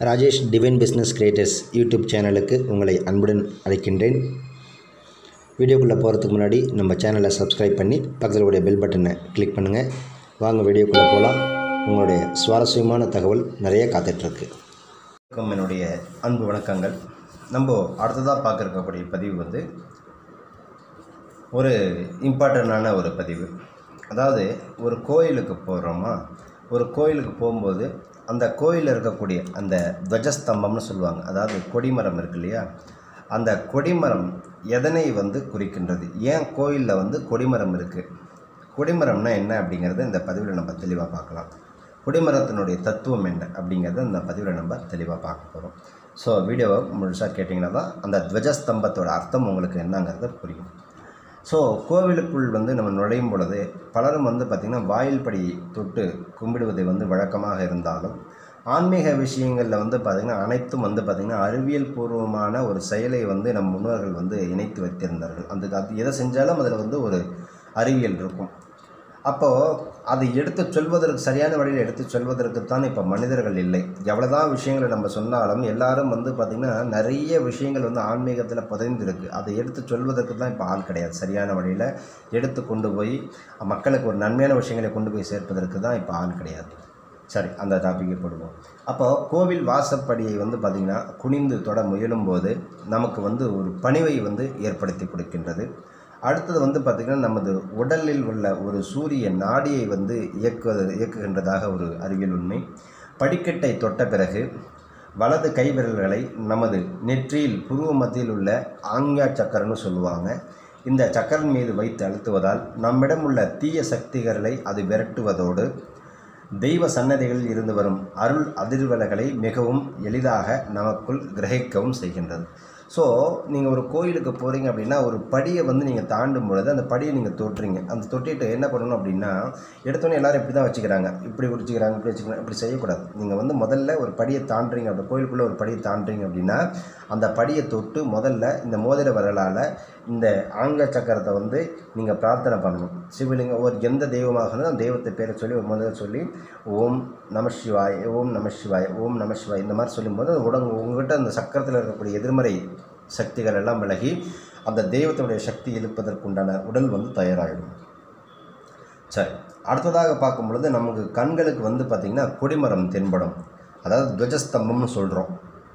Rajesh divine business creators YouTube சேனலுக்கு உங்களை அன்புடன் அழைக்கின்றேன் வீடியோக்குள்ளே போகிறதுக்கு முன்னாடி நம்ம சேனலை சப்ஸ்கிரைப் பண்ணி பக்கத்தில் உடைய பெல் பட்டனை கிளிக் பண்ணுங்கள் வாங்க வீடியோக்குள்ளே போகலாம் உங்களுடைய சுவாரஸ்யமான தகவல் நிறைய காத்துட்ருக்கு வணக்கம் என்னுடைய அன்பு வணக்கங்கள் நம்ம அடுத்ததாக பார்க்க இருக்கக்கூடிய பதிவு வந்து ஒரு இம்பார்ட்டண்டான ஒரு பதிவு அதாவது ஒரு கோயிலுக்கு போகிறோமா ஒரு கோயிலுக்கு போகும்போது அந்த கோயிலில் இருக்கக்கூடிய அந்த துவஜஸ்தம்பம்னு சொல்லுவாங்க அதாவது கொடிமரம் இருக்கு இல்லையா அந்த கொடிமரம் எதனை வந்து குறிக்கின்றது ஏன் கோயிலில் வந்து கொடிமரம் இருக்குது கொடிமரம்னா என்ன அப்படிங்கிறத இந்த பதிவில் நம்ம தெளிவாக பார்க்கலாம் கொடிமரத்தினுடைய தத்துவம் என்ன அப்படிங்கிறத இந்த பதிவில் நம்ம தெளிவாக பார்க்க போகிறோம் ஸோ வீடியோவை முழுசாக கேட்டிங்கன்னா தான் அந்த துவஜஸ்தம்பத்தோட அர்த்தம் உங்களுக்கு என்னங்கிறது புரியும் ஸோ கோவிலுக்குள் வந்து நம்ம நுழையும் பொழுது பலரும் வந்து பார்த்திங்கன்னா வாயில் படி தொட்டு கும்பிடுவதை வந்து வழக்கமாக இருந்தாலும் ஆன்மீக விஷயங்களில் வந்து பார்த்திங்கன்னா அனைத்தும் வந்து பார்த்திங்கன்னா அறிவியல் பூர்வமான ஒரு செயலை வந்து நம் முன்னோர்கள் வந்து இணைத்து வைத்திருந்தார்கள் அந்த அது எதை செஞ்சாலும் அதில் வந்து ஒரு அறிவியல் இருக்கும் அப்போது அதை எடுத்து சொல்வதற்கு சரியான வழியில் எடுத்து சொல்வதற்குத்தான் இப்போ மனிதர்கள் இல்லை எவ்வளோதான் விஷயங்களை நம்ம சொன்னாலும் எல்லாரும் வந்து பார்த்திங்கன்னா நிறைய விஷயங்கள் வந்து ஆன்மீகத்தில் புதைந்திருக்கு அதை எடுத்து சொல்வதற்கு தான் இப்போ ஆள் கிடையாது சரியான வழியில் எடுத்து கொண்டு போய் மக்களுக்கு ஒரு நன்மையான விஷயங்களை கொண்டு போய் சேர்ப்பதற்கு தான் இப்போ ஆள் கிடையாது சரி அந்த டாப்பிக்கை போடுவோம் அப்போ கோவில் வாசப்படியை வந்து பார்த்திங்கன்னா குனிந்து தொட முயலும்போது நமக்கு வந்து ஒரு பணிவை வந்து ஏற்படுத்தி கொடுக்கின்றது அடுத்தது வந்து பார்த்திங்கன்னா நமது உடலில் உள்ள ஒரு சூரிய நாடியை வந்து இயக்குவது இயக்குகின்றதாக ஒரு அறிவியல் உண்மை படிக்கட்டை தொட்ட பிறகு வலது கைவிரல்களை நமது நெற்றியில் புருவ மத்தியில் உள்ள ஆங்யா சக்கரன்னு சொல்லுவாங்க இந்த சக்கரன் மீது வைத்து அழுத்துவதால் நம்மிடம் உள்ள தீய சக்திகளை அது விரட்டுவதோடு தெய்வ சன்னதிகளில் இருந்து வரும் அருள் அதிர்வலைகளை மிகவும் எளிதாக நமக்குள் கிரகிக்கவும் செய்கின்றது ஸோ நீங்கள் ஒரு கோயிலுக்கு போகிறீங்க அப்படின்னா ஒரு படியை வந்து நீங்கள் தாண்டும் பொழுது அந்த படியை நீங்கள் தொட்டுறீங்க அந்த தொட்டிட்டு என்ன பண்ணணும் அப்படின்னா எடுத்தோன்னே எல்லாரும் இப்படி தான் வச்சுக்கிறாங்க இப்படி வச்சுக்கிறாங்க இப்படி வச்சுக்கிறாங்க இப்படி செய்யக்கூடாது நீங்கள் வந்து முதல்ல ஒரு படியை தாண்டுறீங்க அப்படி கோயிலுக்குள்ளே ஒரு படியை தாண்டுறீங்க அப்படின்னா அந்த படியை தொட்டு முதல்ல இந்த மோதிர வரலால் இந்த ஆங்க சக்கரத்தை வந்து நீங்கள் பிரார்த்தனை பண்ணணும் சிவலிங்கம் ஒரு எந்த தெய்வமாக இருந்தாலும் அந்த தெய்வத்தை பேரை சொல்லி ஒரு முதல்ல சொல்லி ஓம் நம சிவாய் ஓம் நம சிவாய் ஓம் நம சிவாய் இந்த மாதிரி சொல்லும்போது உடம்பு உங்கள்கிட்ட அந்த சக்கரத்தில் இருக்கக்கூடிய எதிர்மறை சக்திகள் எல்லாம் விலகி அந்த தெய்வத்தினுடைய சக்தி எழுப்பதற்குண்டான உடல் வந்து தயாராகிடும் சரி அடுத்ததாக பார்க்கும் பொழுது நமக்கு கண்களுக்கு வந்து பார்த்திங்கன்னா கொடிமரம் தென்படும் அதாவது துவஜஸ்தம்பம்னு சொல்கிறோம்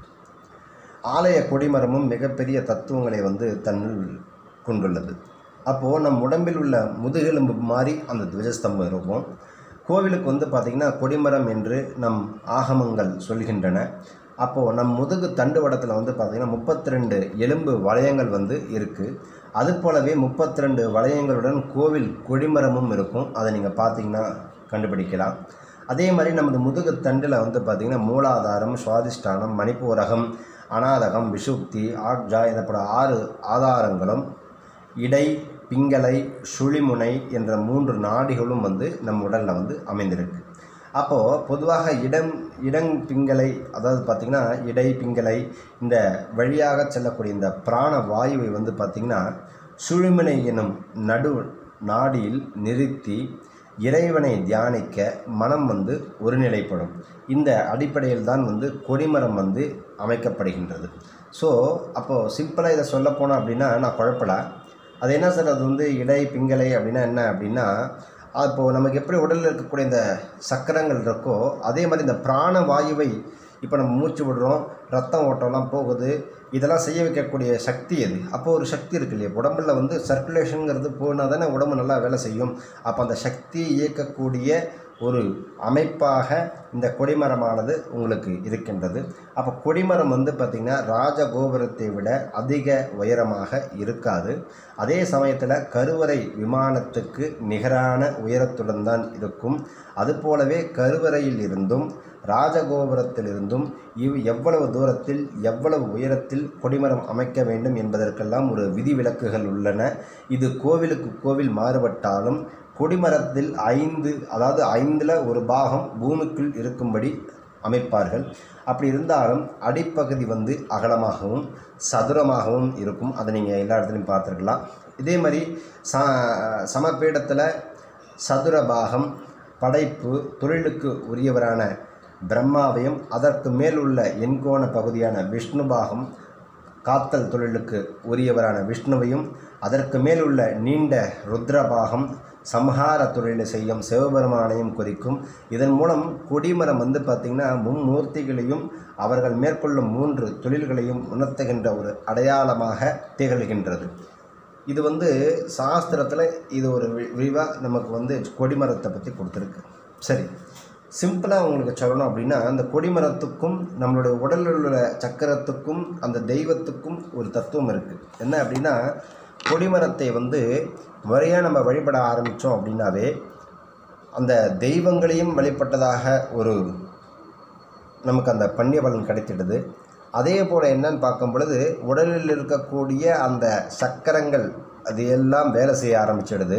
ஆலய கொடிமரமும் மிகப்பெரிய தத்துவங்களை வந்து தன்னில் கொண்டுள்ளது அப்போது நம் உடம்பில் உள்ள முதுகெலும்பு மாதிரி அந்த துவஜஸ்தம்பம் இருக்கும் கோவிலுக்கு வந்து பார்த்திங்கன்னா கொடிமரம் என்று நம் ஆகமங்கள் சொல்கின்றன அப்போது நம் முதுகு தண்டுவடத்தில் வந்து பார்த்திங்கன்னா முப்பத்தி ரெண்டு எலும்பு வளையங்கள் வந்து இருக்குது அது போலவே முப்பத்தி ரெண்டு வளையங்களுடன் கோவில் கொடிமரமும் இருக்கும் அதை நீங்கள் பார்த்தீங்கன்னா கண்டுபிடிக்கலாம் அதே மாதிரி நமது முதுகு தண்டில் வந்து பார்த்திங்கன்னா மூலாதாரம் சுவாதிஷ்டானம் மணிப்பூரகம் அநாதகம் விஷுப்தி ஆக்ஜா எனப்பட ஆறு ஆதாரங்களும் இடை பிங்களை சுழிமுனை என்ற மூன்று நாடிகளும் வந்து நம் உடலில் வந்து அமைந்திருக்கு அப்போது பொதுவாக இடம் இடங் பிங்களை அதாவது பார்த்திங்கன்னா இடை பிங்களை இந்த வழியாக செல்லக்கூடிய இந்த பிராண வாயுவை வந்து பார்த்திங்கன்னா சுழிமுனை எனும் நடு நாடியில் நிறுத்தி இறைவனை தியானிக்க மனம் வந்து ஒருநிலைப்படும் இந்த அடிப்படையில் தான் வந்து கொடிமரம் வந்து அமைக்கப்படுகின்றது ஸோ அப்போது சிம்பிளாக இதை சொல்ல போனோம் அப்படின்னா நான் குழப்பல அது என்ன சார் அது வந்து இடை பிங்களை அப்படின்னா என்ன அப்படின்னா அப்போது நமக்கு எப்படி உடலில் இருக்கக்கூடிய இந்த சக்கரங்கள் இருக்கோ அதே மாதிரி இந்த பிராண வாயுவை இப்போ நம்ம மூச்சு விடுறோம் ரத்தம் ஓட்டம்லாம் போகுது இதெல்லாம் செய்ய வைக்கக்கூடிய சக்தி அது அப்போது ஒரு சக்தி இருக்கு இல்லையா உடம்புல வந்து சர்க்குலேஷனுங்கிறது போனால் தானே உடம்பு நல்லா வேலை செய்யும் அப்போ அந்த சக்தியை இயக்கக்கூடிய ஒரு அமைப்பாக இந்த கொடிமரமானது உங்களுக்கு இருக்கின்றது அப்போ கொடிமரம் வந்து பார்த்திங்கன்னா ராஜகோபுரத்தை விட அதிக உயரமாக இருக்காது அதே சமயத்தில் கருவறை விமானத்துக்கு நிகரான உயரத்துடன் தான் இருக்கும் அதுபோலவே கருவறையில் இருந்தும் ராஜகோபுரத்திலிருந்தும் இவ் எவ்வளவு தூரத்தில் எவ்வளவு உயரத்தில் கொடிமரம் அமைக்க வேண்டும் என்பதற்கெல்லாம் ஒரு விதிவிலக்குகள் உள்ளன இது கோவிலுக்கு கோவில் மாறுபட்டாலும் கொடிமரத்தில் ஐந்து அதாவது ஐந்தில் ஒரு பாகம் பூமிக்குள் இருக்கும்படி அமைப்பார்கள் அப்படி இருந்தாலும் அடிப்பகுதி வந்து அகலமாகவும் சதுரமாகவும் இருக்கும் அதை நீங்கள் எல்லா இடத்துலையும் பார்த்துருக்கலாம் இதே மாதிரி ச சமபீடத்தில் சதுர பாகம் படைப்பு தொழிலுக்கு உரியவரான பிரம்மாவையும் அதற்கு மேல் உள்ள எண்கோண பகுதியான விஷ்ணு பாகம் காத்தல் தொழிலுக்கு உரியவரான விஷ்ணுவையும் அதற்கு மேல் உள்ள நீண்ட ருத்ரபாகம் சம்ஹார தொழிலை செய்யும் சிவபெருமானையும் குறிக்கும் இதன் மூலம் கொடிமரம் வந்து பார்த்திங்கன்னா மும்மூர்த்திகளையும் அவர்கள் மேற்கொள்ளும் மூன்று தொழில்களையும் உணர்த்துகின்ற ஒரு அடையாளமாக திகழ்கின்றது இது வந்து சாஸ்திரத்தில் இது ஒரு விரிவாக நமக்கு வந்து கொடிமரத்தை பற்றி கொடுத்துருக்கு சரி சிம்பிளாக உங்களுக்கு சொல்லணும் அப்படின்னா அந்த கொடிமரத்துக்கும் நம்மளுடைய உடலில் உள்ள சக்கரத்துக்கும் அந்த தெய்வத்துக்கும் ஒரு தத்துவம் இருக்குது என்ன அப்படின்னா கொடிமரத்தை வந்து முறையாக நம்ம வழிபட ஆரம்பித்தோம் அப்படின்னாவே அந்த தெய்வங்களையும் வழிபட்டதாக ஒரு நமக்கு அந்த பன்னிய பலன் கிடைத்திடுது அதே போல் என்னன்னு பார்க்கும் பொழுது உடலில் இருக்கக்கூடிய அந்த சக்கரங்கள் அது எல்லாம் வேலை செய்ய ஆரம்பிச்சிடுது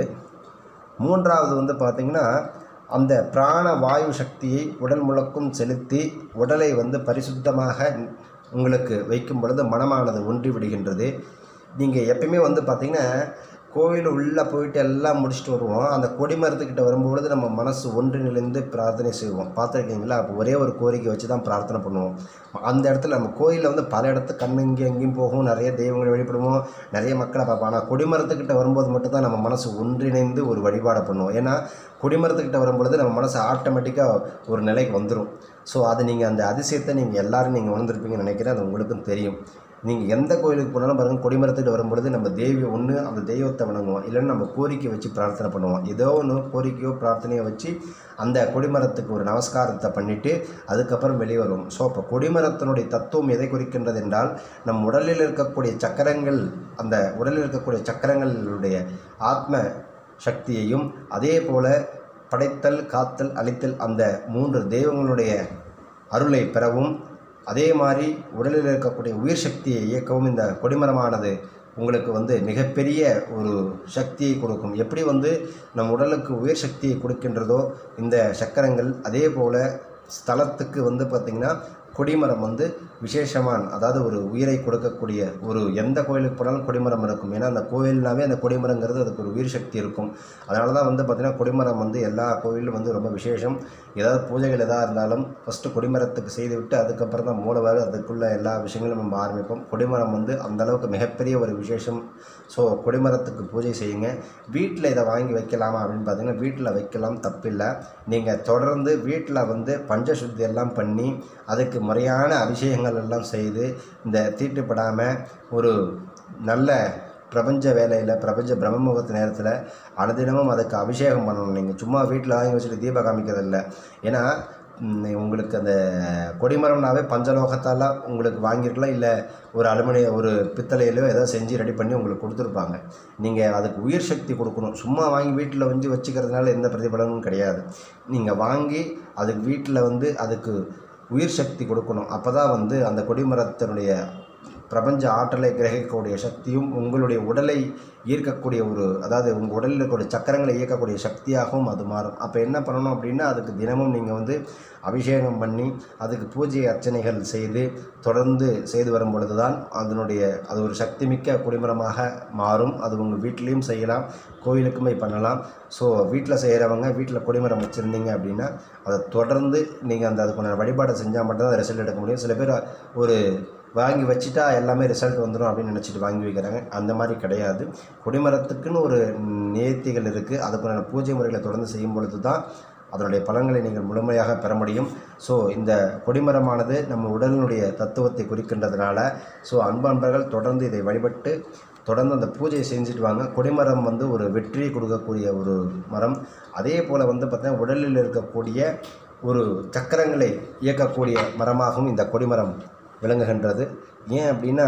மூன்றாவது வந்து பார்த்திங்கன்னா அந்த பிராண வாயு சக்தியை உடல் முழுக்கும் செலுத்தி உடலை வந்து பரிசுத்தமாக உங்களுக்கு வைக்கும் பொழுது மனமானது ஒன்றி விடுகின்றது நீங்கள் எப்பயுமே வந்து பார்த்திங்கன்னா கோவில் உள்ளே போயிட்டு எல்லாம் முடிச்சுட்டு வருவோம் அந்த கொடிமரத்துக்கிட்ட வரும்பொழுது நம்ம மனசு ஒன்றிணைந்து பிரார்த்தனை செய்வோம் பார்த்துருக்கீங்களா அப்போ ஒரே ஒரு கோரிக்கை வச்சு தான் பிரார்த்தனை பண்ணுவோம் அந்த இடத்துல நம்ம கோயிலில் வந்து பல இடத்து கண்ணு இங்கே எங்கேயும் போகும் நிறைய தெய்வங்களை வழிபடுவோம் நிறைய மக்களை பார்ப்போம் ஆனால் கொடிமரத்துக்கிட்ட வரும்போது மட்டும்தான் நம்ம மனசு ஒன்றிணைந்து ஒரு வழிபாடை பண்ணுவோம் ஏன்னா கொடிமரத்துக்கிட்ட வரும்பொழுது நம்ம மனசு ஆட்டோமேட்டிக்காக ஒரு நிலைக்கு வந்துடும் ஸோ அது நீங்கள் அந்த அதிசயத்தை நீங்கள் எல்லாரும் நீங்கள் உணர்ந்திருப்பீங்கன்னு நினைக்கிறேன் அது உங்களுக்கும் தெரியும் நீங்கள் எந்த கோயிலுக்கு போனாலும் பாருங்கள் கொடிமரத்துக்கிட்ட வரும்பொழுது நம்ம தெய்வ ஒன்று அந்த தெய்வத்தை வணங்குவோம் இல்லைன்னா நம்ம கோரிக்கை வச்சு பிரார்த்தனை பண்ணுவோம் ஏதோ ஒன்று கோரிக்கையோ பிரார்த்தனையோ வச்சு அந்த கொடிமரத்துக்கு ஒரு நமஸ்காரத்தை பண்ணிவிட்டு அதுக்கப்புறம் வெளியே வருவோம் ஸோ அப்போ கொடிமரத்தினுடைய தத்துவம் எதை குறிக்கின்றது என்றால் நம் உடலில் இருக்கக்கூடிய சக்கரங்கள் அந்த உடலில் இருக்கக்கூடிய சக்கரங்களுடைய ஆத்ம சக்தியையும் அதே போல படைத்தல் காத்தல் அழித்தல் அந்த மூன்று தெய்வங்களுடைய அருளை பெறவும் அதே மாதிரி உடலில் இருக்கக்கூடிய உயிர் சக்தியை இயக்கவும் இந்த கொடிமரமானது உங்களுக்கு வந்து மிகப்பெரிய ஒரு சக்தியை கொடுக்கும் எப்படி வந்து நம் உடலுக்கு உயிர் சக்தியை கொடுக்கின்றதோ இந்த சக்கரங்கள் அதே போல் ஸ்தலத்துக்கு வந்து பார்த்திங்கன்னா கொடிமரம் வந்து விசேஷமான அதாவது ஒரு உயிரை கொடுக்கக்கூடிய ஒரு எந்த கோயிலுக்கு போனாலும் கொடிமரம் இருக்கும் ஏன்னா அந்த கோயில்னாவே அந்த கொடிமரங்கிறது அதுக்கு ஒரு உயிர் சக்தி இருக்கும் அதனால தான் வந்து பார்த்திங்கன்னா கொடிமரம் வந்து எல்லா கோயிலும் வந்து ரொம்ப விசேஷம் ஏதாவது பூஜைகள் எதாக இருந்தாலும் ஃபஸ்ட்டு கொடிமரத்துக்கு செய்து விட்டு அதுக்கப்புறம் தான் மூலவர் அதுக்குள்ள எல்லா விஷயங்களும் நம்ம ஆரம்பிப்போம் கொடிமரம் வந்து அந்த அளவுக்கு மிகப்பெரிய ஒரு விசேஷம் ஸோ கொடிமரத்துக்கு பூஜை செய்யுங்க வீட்டில் இதை வாங்கி வைக்கலாமா அப்படின்னு பார்த்தீங்கன்னா வீட்டில் வைக்கலாம் தப்பில்லை நீங்கள் தொடர்ந்து வீட்டில் வந்து பஞ்சசுத்தி எல்லாம் பண்ணி அதுக்கு முறையான அபிஷேகங்கள் எல்லாம் செய்து இந்த தீட்டுப்படாமல் ஒரு நல்ல பிரபஞ்ச வேலையில் பிரபஞ்ச பிரம்மமுகத்து நேரத்தில் அனுதினமும் அதுக்கு அபிஷேகம் பண்ணணும் நீங்கள் சும்மா வீட்டில் வாங்கி வச்சுட்டு தீபம் காமிக்கிறது இல்லை ஏன்னா ம், உங்களுக்கு அந்த கொடிமரம்னாவே பஞ்சலோகத்தால் உங்களுக்கு வாங்கியிருக்கலாம் இல்லை ஒரு அலுமினிய ஒரு பித்தளையிலோ ஏதோ செஞ்சு ரெடி பண்ணி உங்களுக்கு கொடுத்துருப்பாங்க நீங்கள் அதுக்கு உயிர் சக்தி கொடுக்கணும் சும்மா வாங்கி வீட்டில் வந்து வச்சுக்கிறதுனால எந்த பிரதிபலனும் கிடையாது நீங்கள் வாங்கி அதுக்கு வீட்டில் வந்து அதுக்கு உயிர் சக்தி கொடுக்கணும் அப்போ தான் வந்து அந்த கொடிமரத்தினுடைய பிரபஞ்ச ஆற்றலை கிரகிக்கக்கூடிய சக்தியும் உங்களுடைய உடலை ஈர்க்கக்கூடிய ஒரு அதாவது உங்கள் உடலில் இருக்கக்கூடிய சக்கரங்களை இயக்கக்கூடிய சக்தியாகவும் அது மாறும் அப்போ என்ன பண்ணணும் அப்படின்னா அதுக்கு தினமும் நீங்கள் வந்து அபிஷேகம் பண்ணி அதுக்கு பூஜை அர்ச்சனைகள் செய்து தொடர்ந்து செய்து வரும் பொழுது தான் அதனுடைய அது ஒரு சக்திமிக்க குடிமரமாக மாறும் அது உங்கள் வீட்லேயும் செய்யலாம் கோயிலுக்குமே பண்ணலாம் ஸோ வீட்டில் செய்கிறவங்க வீட்டில் கொடிமரம் வச்சுருந்தீங்க அப்படின்னா அதை தொடர்ந்து நீங்கள் அந்த அதுக்குள்ள வழிபாடை செஞ்சால் மட்டும்தான் ரிசல்ட் எடுக்க முடியும் சில பேர் ஒரு வாங்கி வச்சுட்டா எல்லாமே ரிசல்ட் வந்துடும் அப்படின்னு நினச்சிட்டு வாங்கி வைக்கிறாங்க அந்த மாதிரி கிடையாது கொடிமரத்துக்குன்னு ஒரு நேர்த்திகள் இருக்குது அதுக்குண்டான பூஜை முறைகளை தொடர்ந்து செய்யும் பொழுது தான் அதனுடைய பலன்களை நீங்கள் முழுமையாக பெற முடியும் ஸோ இந்த கொடிமரமானது நம்ம உடலினுடைய தத்துவத்தை குறிக்கின்றதுனால ஸோ அன்பன்பர்கள் தொடர்ந்து இதை வழிபட்டு தொடர்ந்து அந்த பூஜையை செஞ்சுட்டு வாங்க கொடிமரம் வந்து ஒரு வெற்றியை கொடுக்கக்கூடிய ஒரு மரம் அதே போல் வந்து பார்த்தீங்கன்னா உடலில் இருக்கக்கூடிய ஒரு சக்கரங்களை இயக்கக்கூடிய மரமாகவும் இந்த கொடிமரம் விளங்குகின்றது ஏன் அப்படின்னா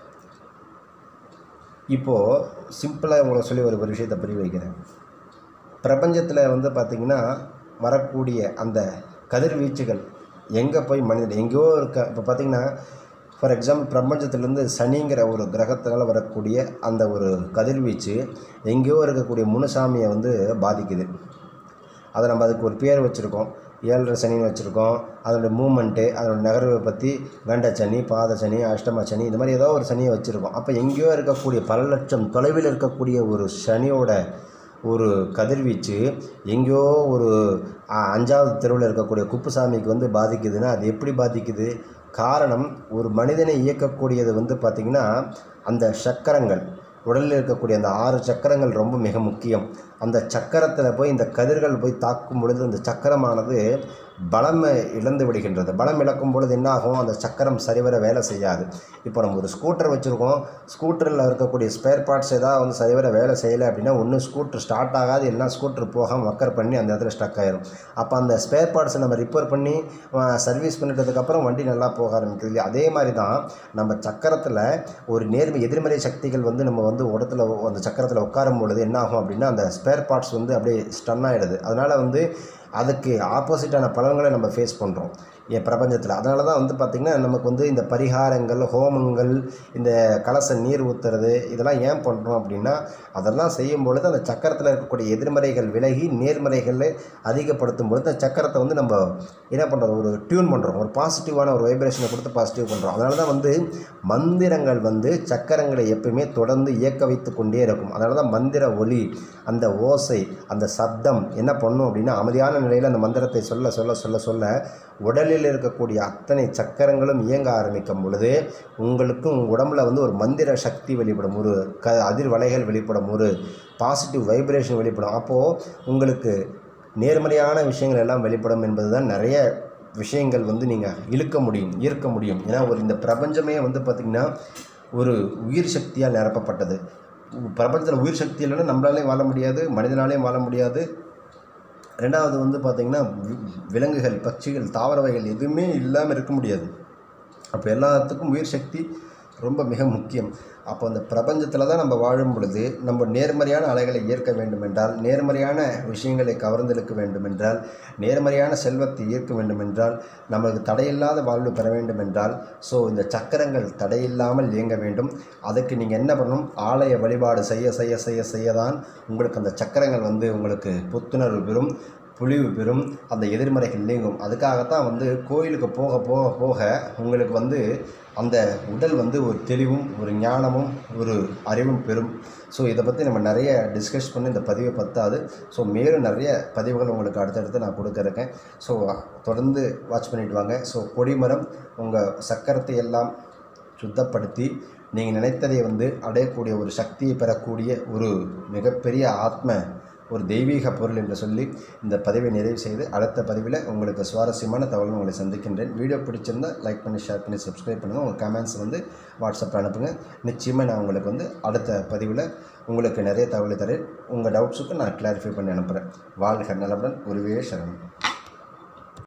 இப்போது சிம்பிளாக உங்களை சொல்லி ஒரு ஒரு விஷயத்தை புரிய வைக்கிறேன் பிரபஞ்சத்தில் வந்து பார்த்திங்கன்னா வரக்கூடிய அந்த கதிர்வீச்சுகள் எங்கே போய் மனிதன் எங்கேயோ இருக்க இப்போ பார்த்திங்கன்னா ஃபார் எக்ஸாம்பிள் பிரபஞ்சத்திலேருந்து சனிங்கிற ஒரு கிரகத்தினால் வரக்கூடிய அந்த ஒரு கதிர்வீச்சு எங்கேயோ இருக்கக்கூடிய முனுசாமியை வந்து பாதிக்குது அதை நம்ம அதுக்கு ஒரு பேர் வச்சுருக்கோம் ஏழரை சனின்னு வச்சுருக்கோம் அதோடய மூமெண்ட்டு அதோட நகர்வை பற்றி கண்ட சனி பாத சனி அஷ்டம சனி இந்த மாதிரி ஏதோ ஒரு சனியை வச்சுருக்கோம் அப்போ எங்கேயோ இருக்கக்கூடிய பல லட்சம் தொலைவில் இருக்கக்கூடிய ஒரு சனியோட ஒரு கதிர்வீச்சு எங்கேயோ ஒரு அ, அஞ்சாவது தெருவில் இருக்கக்கூடிய குப்புசாமிக்கு வந்து பாதிக்குதுன்னா அது எப்படி பாதிக்குது காரணம் ஒரு மனிதனை இயக்கக்கூடியது வந்து பார்த்திங்கன்னா அந்த சக்கரங்கள் உடலில் இருக்கக்கூடிய அந்த ஆறு சக்கரங்கள் ரொம்ப மிக முக்கியம் அந்த சக்கரத்தில் போய் இந்த கதிர்கள் போய் தாக்கும் பொழுது அந்த சக்கரமானது பலம் இழந்து விடுகின்றது பலம் இழக்கும் பொழுது என்ன ஆகும் அந்த சக்கரம் சரிவர வேலை செய்யாது இப்போ நம்ம ஒரு ஸ்கூட்டர் வச்சுருக்கோம் ஸ்கூட்டரில் இருக்கக்கூடிய ஸ்பேர் பார்ட்ஸ் ஏதாவது வந்து சரிவர வேலை செய்யலை அப்படின்னா ஒன்று ஸ்கூட்டர் ஸ்டார்ட் ஆகாது இல்லைனா ஸ்கூட்டர் போகாமல் மக்கர் பண்ணி அந்த இடத்துல ஸ்டக் ஆயிரும் அப்போ அந்த ஸ்பேர் பார்ட்ஸை நம்ம ரிப்பேர் பண்ணி சர்வீஸ் பண்ணிட்டதுக்கப்புறம் வண்டி நல்லா போக ஆரம்பிக்குது இல்லையா அதே மாதிரி தான் நம்ம சக்கரத்தில் ஒரு நேர்மை எதிர்மறை சக்திகள் வந்து நம்ம வந்து உடத்துல அந்த சக்கரத்தில் உட்காரும் பொழுது என்ன ஆகும் அப்படின்னா அந்த ஸ்பேர் பார்ட்ஸ் வந்து அப்படியே ஸ்டன் ஆகிடுது அதனால் வந்து அதுக்கு ஆப்போசிட்டான பலன்களை நம்ம ஃபேஸ் பண்ணுறோம் என் பிரபஞ்சத்தில் அதனால தான் வந்து பார்த்திங்கன்னா நமக்கு வந்து இந்த பரிகாரங்கள் ஹோமங்கள் இந்த கலச நீர் ஊற்றுறது இதெல்லாம் ஏன் பண்ணுறோம் அப்படின்னா அதெல்லாம் செய்யும் பொழுது அந்த சக்கரத்தில் இருக்கக்கூடிய எதிர்மறைகள் விலகி நேர்மறைகளை அதிகப்படுத்தும் பொழுது அந்த சக்கரத்தை வந்து நம்ம என்ன பண்ணுறோம் ஒரு டியூன் பண்ணுறோம் ஒரு பாசிட்டிவான ஒரு வைப்ரேஷனை கொடுத்து பாசிட்டிவ் பண்ணுறோம் அதனால தான் வந்து மந்திரங்கள் வந்து சக்கரங்களை எப்பயுமே தொடர்ந்து இயக்க வைத்து கொண்டே இருக்கும் அதனால தான் மந்திர ஒலி அந்த ஓசை அந்த சப்தம் என்ன பண்ணும் அப்படின்னா அமைதியான நிலையில் அந்த மந்திரத்தை சொல்ல சொல்ல சொல்ல சொல்ல உடலில் இருக்கக்கூடிய அத்தனை சக்கரங்களும் இயங்க ஆரம்பிக்கும் பொழுது உங்களுக்கு உங்கள் உடம்புல வந்து ஒரு மந்திர சக்தி வெளிப்படும் ஒரு க அதிர்வலைகள் வெளிப்படும் ஒரு பாசிட்டிவ் வைப்ரேஷன் வெளிப்படும் அப்போது உங்களுக்கு நேர்மறையான விஷயங்கள் எல்லாம் வெளிப்படும் என்பது தான் நிறைய விஷயங்கள் வந்து நீங்கள் இழுக்க முடியும் ஈர்க்க முடியும் ஏன்னா ஒரு இந்த பிரபஞ்சமே வந்து பார்த்திங்கன்னா ஒரு உயிர் சக்தியால் நிரப்பப்பட்டது பிரபஞ்சத்தில் உயிர் சக்தி இல்லைன்னா நம்மளாலேயும் வாழ முடியாது மனிதனாலேயும் வாழ முடியாது ரெண்டாவது வந்து பார்த்திங்கன்னா வி- விலங்குகள் பட்சிகள் தாவர வகைகள் எதுவுமே இல்லாமல் இருக்க முடியாது அப்போ எல்லாத்துக்கும் உயிர் சக்தி ரொம்ப மிக முக்கியம் அப்போ அந்த பிரபஞ்சத்தில் தான் நம்ம வாழும் பொழுது நம்ம நேர்மறையான அலைகளை ஈர்க்க வேண்டுமென்றால் நேர்மறையான விஷயங்களை கவர்ந்தெழுக்க வேண்டுமென்றால் நேர்மறையான செல்வத்தை ஈர்க்க வேண்டுமென்றால் நமக்கு தடையில்லாத வாழ்வு பெற வேண்டுமென்றால் ஸோ இந்த சக்கரங்கள் தடையில்லாமல் இயங்க வேண்டும் அதுக்கு நீங்கள் என்ன பண்ணணும் ஆலய வழிபாடு செய்ய செய்ய செய்ய செய்ய தான் உங்களுக்கு அந்த சக்கரங்கள் வந்து உங்களுக்கு புத்துணர்வு பெறும் புலிவு பெறும் அந்த எதிர்மறைகள் நீங்கும் அதுக்காகத்தான் வந்து கோயிலுக்கு போக போக போக உங்களுக்கு வந்து அந்த உடல் வந்து ஒரு தெளிவும் ஒரு ஞானமும் ஒரு அறிவும் பெறும் ஸோ இதை பற்றி நம்ம நிறைய டிஸ்கஸ் பண்ணி இந்த பதிவை பத்தாது ஸோ மேலும் நிறைய பதிவுகள் உங்களுக்கு அடுத்தடுத்து நான் கொடுக்க இருக்கேன் ஸோ தொடர்ந்து வாட்ச் பண்ணிட்டு வாங்க ஸோ கொடிமரம் உங்கள் சக்கரத்தை எல்லாம் சுத்தப்படுத்தி நீங்கள் நினைத்ததை வந்து அடையக்கூடிய ஒரு சக்தியை பெறக்கூடிய ஒரு மிகப்பெரிய ஆத்ம ஒரு தெய்வீக பொருள் என்று சொல்லி இந்த பதிவை நிறைவு செய்து அடுத்த பதிவில் உங்களுக்கு சுவாரஸ்யமான தகவல் உங்களை சந்திக்கின்றேன் வீடியோ பிடிச்சிருந்தால் லைக் பண்ணி ஷேர் பண்ணி சப்ஸ்கிரைப் பண்ணுங்கள் உங்கள் கமெண்ட்ஸ் வந்து வாட்ஸ்அப்பில் அனுப்புங்க நிச்சயமாக நான் உங்களுக்கு வந்து அடுத்த பதிவில் உங்களுக்கு நிறைய தகவலை தரேன் உங்கள் டவுட்ஸுக்கு நான் கிளாரிஃபை பண்ணி அனுப்புகிறேன் வாழ்க நலமுடன் குருவே சரணம்